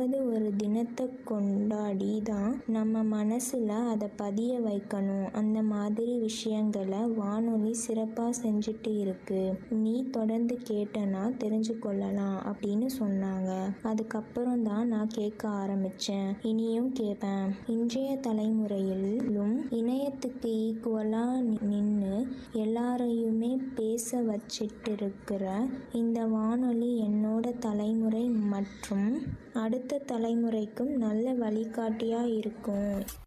ஏதாவது ஒரு தினத்தை கொண்டாடி தான் நம்ம மனசில் அதை பதிய வைக்கணும் அந்த மாதிரி விஷயங்களை வானொலி சிறப்பாக செஞ்சுட்டு இருக்கு நீ தொடர்ந்து கேட்டனா தெரிஞ்சு கொள்ளலாம் அப்படின்னு சொன்னாங்க அதுக்கப்புறம் தான் நான் கேட்க ஆரம்பித்தேன் இனியும் கேட்பேன் இன்றைய தலைமுறையிலும் இணையத்துக்கு ஈக்குவலாக நின்று எல்லாரையுமே பேச வச்சிட்டு இருக்கிற இந்த வானொலி என்னோட தலைமுறை மற்றும் அடுத்த தலைமுறைக்கும் நல்ல வழிகாட்டியாக இருக்கும்